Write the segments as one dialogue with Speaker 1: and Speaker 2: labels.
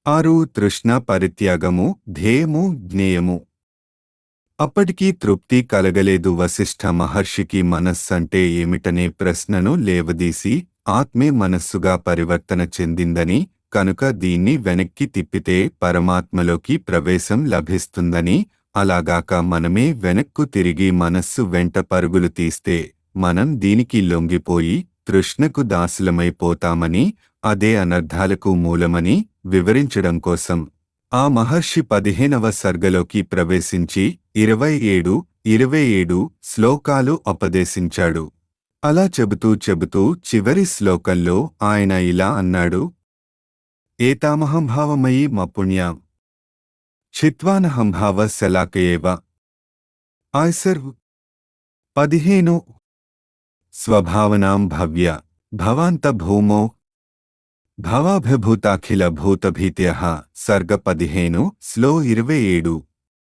Speaker 1: ఆరు తృష్ణ పరిత్యాగము ధ్యేయము జ్ఞేయము అప్పటికీ తృప్తి కలగలేదు వశిష్ఠ మహర్షికి మనస్సంటే ఏమిటనే ప్రశ్నను లేవదీసి ఆత్మే మనస్సుగా పరివర్తన చెందిందని కనుక దీన్ని వెనక్కి తిప్పితే పరమాత్మలోకి ప్రవేశం లభిస్తుందని అలాగాక మనమే వెనక్కు తిరిగి మనస్సు వెంట పరుగులు తీస్తే మనం దీనికి లొంగిపోయి తృష్ణకు దాసులమైపోతామని అదే అనర్థాలకు మూలమని వివరించడం కోసం ఆ మహర్షి పదిహేనవ సర్గలోకి ప్రవేశించి ఇరవై ఏడు ఇరవై ఏడు శ్లోకాలు ఉపదేశించాడు అలా చెబుతూ చెబుతూ చివరి శ్లోకంలో ఆయన ఇలా అన్నాడు ఏతామహంభావమయీ మపుణ్యాం చిత్వానహంభావ శలాకయేవ ఆయ్సర్ పదిహేను స్వభావనాం భవ్య భవాంత భూమో భవాభిభూతాఖిల భూతభీత్య సర్గ పదిహేను స్లో ఇరవై ఏడు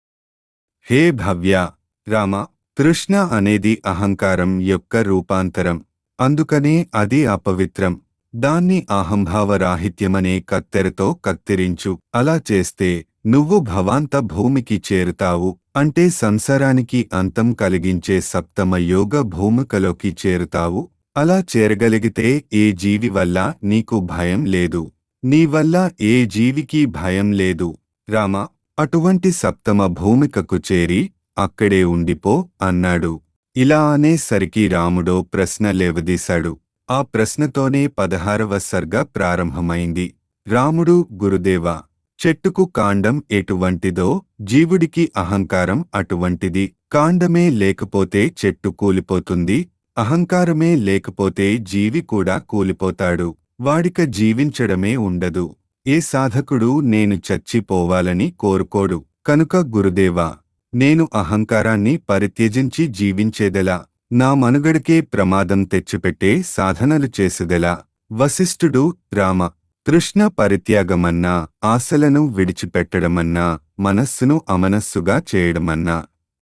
Speaker 1: హే భవ్య రామ తృష్ణ అనేది అహంకారం యొక్క రూపాంతరం అందుకనే అది అపవిత్రం దాన్ని అహంభావరాహిత్యమనే కత్తెరతో కత్తిరించు అలా చేస్తే నువ్వు భవాంత భూమికి చేరుతావు అంటే సంసారానికి అంతం కలిగించే సప్తమ యోగ భూమికలోకి చేరుతావు అలా చేరగలిగితే ఏ జీవి వల్ల నీకు భయం లేదు నీ వల్ల ఏ జీవికి భయం లేదు రామ అటువంటి సప్తమ భూమికకు చేరి అక్కడే ఉండిపో అన్నాడు ఇలా అనేసరికి రాముడో ప్రశ్న లేవదీశాడు ఆ ప్రశ్నతోనే పదహారవ సర్గ ప్రారంభమైంది రాముడు గురుదేవా చెట్టుకు కాండం ఎటువంటిదో జీవుడికి అహంకారం అటువంటిది కాండమే లేకపోతే చెట్టు కూలిపోతుంది అహంకారమే లేకపోతే జీవి కూడా కూలిపోతాడు వాడిక జీవించడమే ఉండదు ఏ సాధకుడు నేను చచ్చిపోవాలని కోరుకోడు కనుక గురుదేవా నేను అహంకారాన్ని పరిత్యజించి జీవించేదెలా నా మనుగడకే ప్రమాదం తెచ్చిపెట్టే సాధనలు చేసేదెలా వశిష్ఠుడు రామ తృష్ణ పరిత్యాగమన్నా ఆశలను విడిచిపెట్టడమన్నా మనస్సును అమనస్సుగా చేయడమన్నా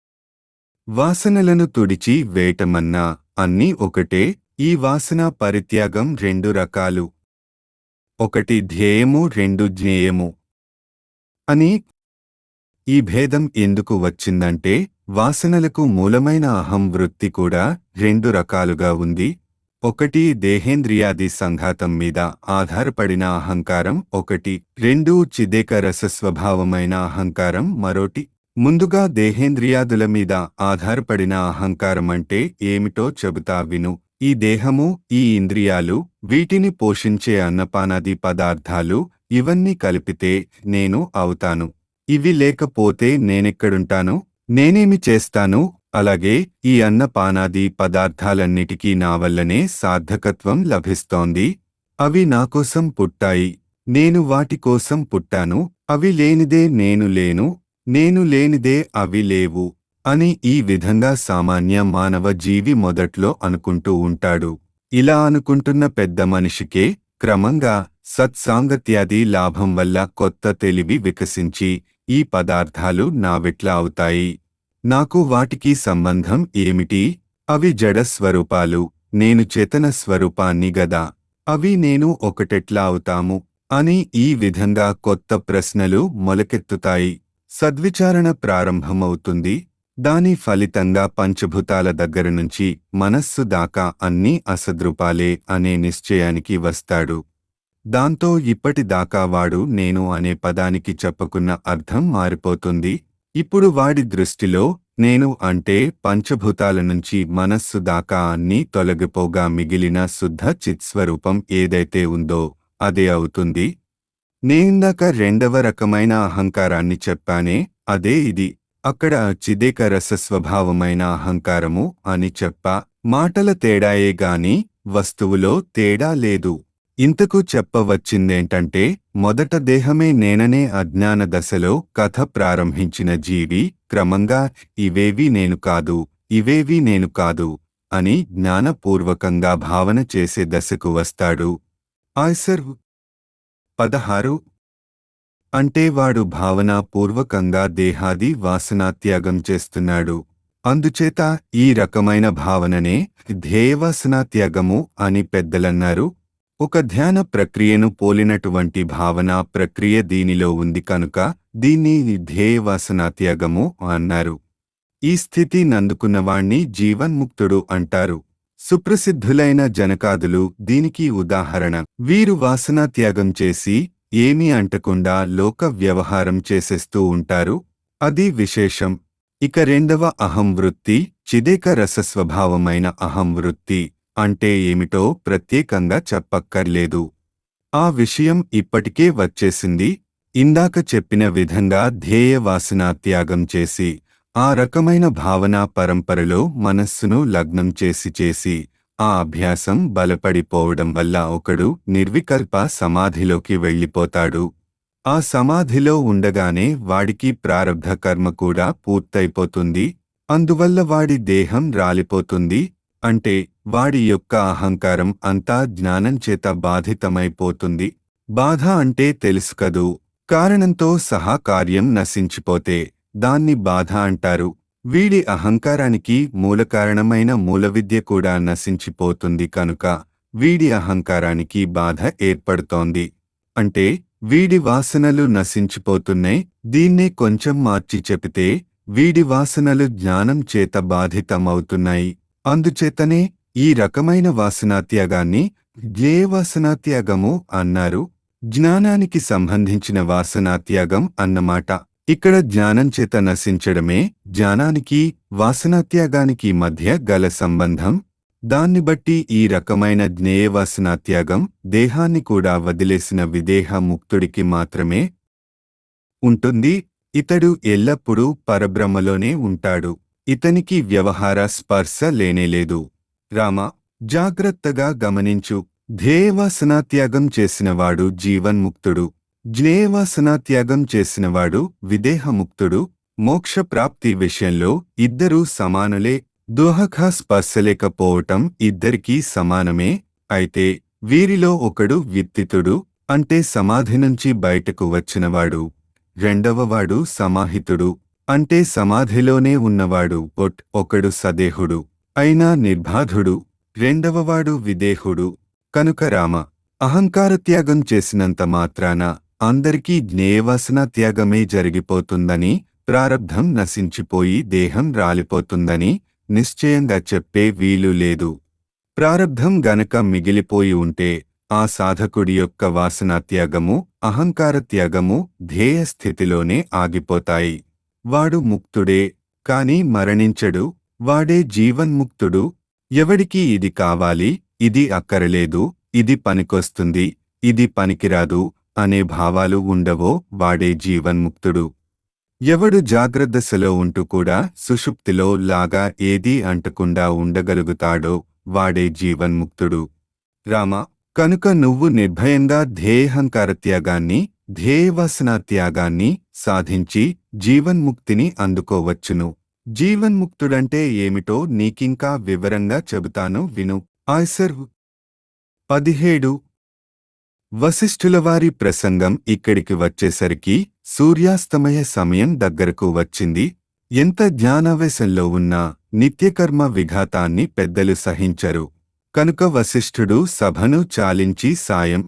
Speaker 1: వాసనలను తుడిచి వేయటమన్నా అన్నీ ఒకటే ఈ వాసన పరిత్యాగం రెండు రకాలు ఒకటి ధ్యేయము రెండు జ్ఞేయము అని ఈ భేదం ఎందుకు వచ్చిందంటే వాసనలకు మూలమైన అహం వృత్తి కూడా రెండు రకాలుగా ఉంది ఒకటి దేహేంద్రియాది సంఘాతం మీద ఆధారపడిన అహంకారం ఒకటి రెండు చిదేక రసస్వభావమైన అహంకారం మరోటి ముందుగా దేహేంద్రియాదుల మీద ఆధారపడిన అహంకారం అంటే ఏమిటో చెబుతా విను ఈ దేహము ఈ ఇంద్రియాలు వీటిని పోషించే అన్నపానాది పదార్థాలు ఇవన్నీ కలిపితే నేను అవుతాను ఇవి లేకపోతే నేనెక్కడుంటాను నేనేమి చేస్తాను అలాగే ఈ అన్నపానాది పదార్థాలన్నిటికీ నా వల్లనే సార్థకత్వం లభిస్తోంది అవి నాకోసం పుట్టాయి నేను వాటి కోసం పుట్టాను అవి లేనిదే నేను లేను నేను లేనిదే అవి లేవు అని ఈ విధంగా సామాన్య మానవ జీవి మొదట్లో అనుకుంటూ ఉంటాడు ఇలా అనుకుంటున్న పెద్ద మనిషికే క్రమంగా సత్సాంగత్యాది లాభం వల్ల కొత్త తెలివి వికసించి ఈ పదార్థాలు నావిట్లా అవుతాయి నాకు వాటికి సంబంధం ఏమిటి అవి జడ స్వరూపాలు నేను చేతన స్వరూపాన్ని గదా అవి నేను ఒకటెట్లా అవుతాము అని ఈ విధంగా కొత్త ప్రశ్నలు మొలకెత్తుతాయి సద్విచారణ ప్రారంభమవుతుంది దాని ఫలితంగా పంచభూతాల దగ్గర నుంచి మనస్సు దాకా అన్నీ అసద్రూపాలే అనే నిశ్చయానికి వస్తాడు దాంతో ఇప్పటిదాకా వాడు నేను అనే పదానికి చెప్పుకున్న అర్థం మారిపోతుంది ఇప్పుడు వాడి దృష్టిలో నేను అంటే పంచభూతాల నుంచి మనస్సు దాకా అన్నీ తొలగిపోగా మిగిలిన శుద్ధ చిత్స్వరూపం ఏదైతే ఉందో అదే అవుతుంది నేందాక రెండవ రకమైన అహంకారాన్ని చెప్పానే అదే ఇది అక్కడ చిదేక రసస్వభావమైన అహంకారము అని చెప్పా మాటల తేడాయే గాని వస్తువులో తేడా లేదు ఇంతకు చెప్పవచ్చిందేంటంటే మొదట దేహమే నేననే అజ్ఞాన దశలో కథ ప్రారంభించిన జీవి క్రమంగా ఇవేవి నేను కాదు ఇవేవి నేను కాదు అని జ్ఞానపూర్వకంగా భావన చేసే దశకు వస్తాడు ఆయ్సర్ పదహారు అంటే వాడు భావనాపూర్వకంగా దేహాది వాసనాత్యాగం చేస్తున్నాడు అందుచేత ఈ రకమైన భావననే ధ్యేయవాసనాత్యాగము అని పెద్దలన్నారు ఒక ధ్యాన ప్రక్రియను పోలినటువంటి భావన ప్రక్రియ దీనిలో ఉంది కనుక దీన్ని ధ్యేయవాసనాత్యాగము అన్నారు ఈ స్థితి నందుకున్నవాణ్ణి జీవన్ముక్తుడు అంటారు సుప్రసిద్ధులైన జనకాదులు దీనికి ఉదాహరణ వీరు వాసనాత్యాగం చేసి ఏమీ అంటకుండా లోక వ్యవహారం చేసేస్తూ ఉంటారు అది విశేషం ఇక రెండవ అహం వృత్తి చిదేక రసస్వభావమైన అహం వృత్తి అంటే ఏమిటో ప్రత్యేకంగా చెప్పక్కర్లేదు ఆ విషయం ఇప్పటికే వచ్చేసింది ఇందాక చెప్పిన విధంగా ధ్యేయ వాసనా త్యాగం చేసి ఆ రకమైన భావనా పరంపరలో మనస్సును లగ్నం చేసి చేసి ఆ అభ్యాసం బలపడిపోవడం వల్ల ఒకడు నిర్వికల్ప సమాధిలోకి వెళ్ళిపోతాడు ఆ సమాధిలో ఉండగానే వాడికి ప్రారబ్ధ కర్మ కూడా పూర్తయిపోతుంది అందువల్ల వాడి దేహం రాలిపోతుంది అంటే వాడి యొక్క అహంకారం అంతా జ్ఞానం చేత బాధితమైపోతుంది బాధ అంటే తెలుసు కదూ కారణంతో సహా కార్యం నశించిపోతే దాన్ని బాధ అంటారు వీడి అహంకారానికి మూలకారణమైన మూలవిద్య కూడా నశించిపోతుంది కనుక వీడి అహంకారానికి బాధ ఏర్పడుతోంది అంటే వీడి వాసనలు నశించిపోతున్నాయి దీన్నే కొంచెం మార్చి చెబితే వీడి వాసనలు జ్ఞానం చేత బాధితమవుతున్నాయి అందుచేతనే ఈ రకమైన వాసనాత్యాగాన్ని జ్ఞేయవాసనాత్యాగము అన్నారు జ్ఞానానికి సంబంధించిన వాసనాత్యాగం అన్నమాట ఇక్కడ జ్ఞానం చేత నశించడమే జ్ఞానానికి వాసనాత్యాగానికి మధ్య గల సంబంధం దాన్ని బట్టి ఈ రకమైన జ్ఞేయవాసనాత్యాగం దేహాన్ని కూడా వదిలేసిన విదేహ ముక్తుడికి మాత్రమే ఉంటుంది ఇతడు ఎల్లప్పుడూ పరబ్రహ్మలోనే ఉంటాడు ఇతనికి వ్యవహార స్పర్శ లేనేలేదు రామ జాగ్రత్తగా గమనించు ధ్యేయవాసనాత్యాగం చేసినవాడు జీవన్ముక్తుడు జ్ఞేయవాసనాత్యాగం చేసినవాడు విదేహముక్తుడు మోక్షప్రాప్తి విషయంలో ఇద్దరూ సమానులే దోహఖ స్పర్శలేకపోవటం ఇద్దరికీ సమానమే అయితే వీరిలో ఒకడు విత్తితుడు అంటే సమాధి నుంచి బయటకు వచ్చినవాడు రెండవవాడు సమాహితుడు అంటే సమాధిలోనే ఉన్నవాడు ఒట్ ఒకడు సదేహుడు అయినా నిర్బాధుడు రెండవవాడు విదేహుడు కనుక రామ అహంకారత్యాగం చేసినంత మాత్రాన అందరికీ జ్ఞేయవాసన త్యాగమే జరిగిపోతుందని ప్రారబ్ధం నశించిపోయి దేహం రాలిపోతుందని నిశ్చయంగా చెప్పే వీలు లేదు ప్రారబ్ధం గనక మిగిలిపోయి ఉంటే ఆ సాధకుడి యొక్క వాసనాత్యాగము అహంకారత్యాగము ధ్యేయ స్థితిలోనే ఆగిపోతాయి వాడు ముక్తుడే కాని మరణించడు వాడే జీవన్ముక్తుడు ఎవడికి ఇది కావాలి ఇది అక్కరలేదు ఇది పనికొస్తుంది ఇది పనికిరాదు అనే భావాలు ఉండవో వాడే జీవన్ముక్తుడు ఎవడు జాగ్రత్తశలో ఉంటూ కూడా సుషుప్తిలో లాగా ఏదీ అంటకుండా ఉండగలుగుతాడో వాడే జీవన్ముక్తుడు రామ కనుక నువ్వు నిర్భయంగా ధ్యేయహంకార త్యాగాన్ని ధ్యేయవాసన త్యాగాన్ని సాధించి జీవన్ముక్తిని అందుకోవచ్చును జీవన్ముక్తుడంటే ఏమిటో నీకింకా వివరంగా చెబుతాను విను ఆయ్సర్ పదిహేడు వశిష్ఠులవారి ప్రసంగం ఇక్కడికి వచ్చేసరికి సూర్యాస్తమయ సమయం దగ్గరకు వచ్చింది ఎంత జ్ఞానావేశంలో ఉన్నా నిత్యకర్మ విఘాతాన్ని పెద్దలు సహించరు కనుక వశిష్ఠుడు సభను చాలించి సాయం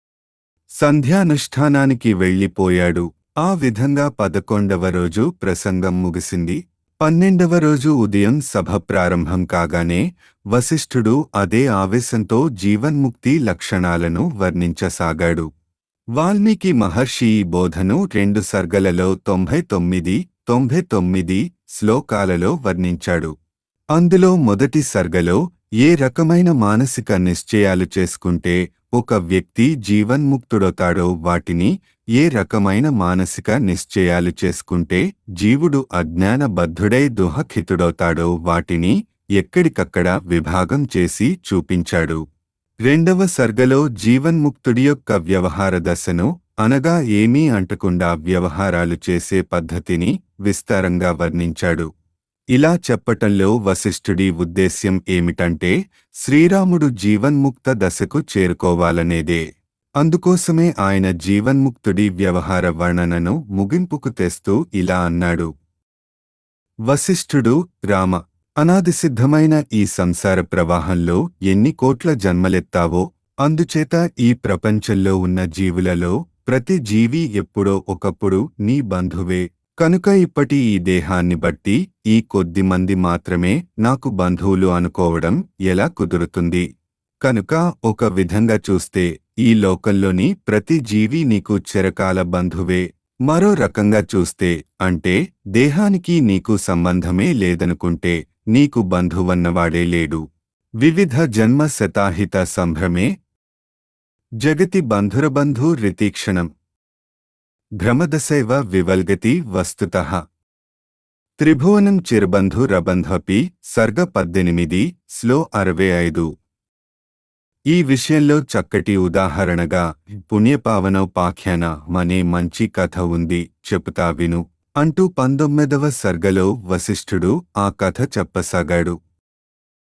Speaker 1: సంధ్యానుష్ఠానానికి వెళ్ళిపోయాడు ఆ విధంగా పదకొండవ రోజు ప్రసంగం ముగిసింది పన్నెండవ రోజు ఉదయం సభ ప్రారంభం కాగానే వశిష్ఠుడు అదే ఆవేశంతో జీవన్ముక్తి లక్షణాలను వర్ణించసాగాడు వాల్మీకి మహర్షి ఈ బోధను రెండు సర్గలలో తొంభై తొమ్మిది తొంభై తొమ్మిది శ్లోకాలలో వర్ణించాడు అందులో మొదటి సర్గలో ఏ రకమైన మానసిక నిశ్చయాలు చేసుకుంటే ఒక వ్యక్తి జీవన్ముక్తుడవుతాడో వాటిని ఏ రకమైన మానసిక నిశ్చయాలు చేసుకుంటే జీవుడు అజ్ఞానబద్ధుడై దుహఖితుడవుతాడో వాటిని ఎక్కడికక్కడ విభాగం చేసి చూపించాడు రెండవ సర్గలో జీవన్ముక్తుడి యొక్క వ్యవహార దశను అనగా ఏమీ అంటకుండా వ్యవహారాలు చేసే పద్ధతిని విస్తారంగా వర్ణించాడు ఇలా చెప్పటంలో వశిష్ఠుడి ఉద్దేశ్యం ఏమిటంటే శ్రీరాముడు జీవన్ముక్త దశకు చేరుకోవాలనేదే అందుకోసమే ఆయన జీవన్ముక్తుడి వ్యవహార వర్ణనను ముగింపుకు తెస్తూ ఇలా అన్నాడు వశిష్ఠుడు రామ అనాదిసిద్ధమైన ఈ సంసార ప్రవాహంలో ఎన్ని కోట్ల జన్మలెత్తావో అందుచేత ఈ ప్రపంచంలో ఉన్న జీవులలో ప్రతి జీవి ఎప్పుడో ఒకప్పుడు నీ బంధువే కనుక ఇప్పటి ఈ దేహాన్ని బట్టి ఈ కొద్ది మంది మాత్రమే నాకు బంధువులు అనుకోవడం ఎలా కుదురుతుంది కనుక ఒక విధంగా చూస్తే ఈ లోకంలోని ప్రతి జీవి నీకు చిరకాల బంధువే మరో రకంగా చూస్తే అంటే దేహానికి నీకు సంబంధమే లేదనుకుంటే నీకు బంధువన్నవాడే లేడు వివిధ జన్మ శతాహిత సంభ్రమే జగతి బంధురబంధు రితీక్షణం భ్రమదశైవ వివల్గతి వస్తుత త్రిభువనం చిరబంధురబంధపి సర్గ పద్దెనిమిది స్లో అరవై ఐదు ఈ విషయంలో చక్కటి ఉదాహరణగా పుణ్యపావనోపాఖ్యాన అనే మంచి కథ ఉంది చెబుతా విను అంటూ పంతొమ్మిదవ సర్గలో వశిష్ఠుడు ఆ కథ చెప్పసాగాడు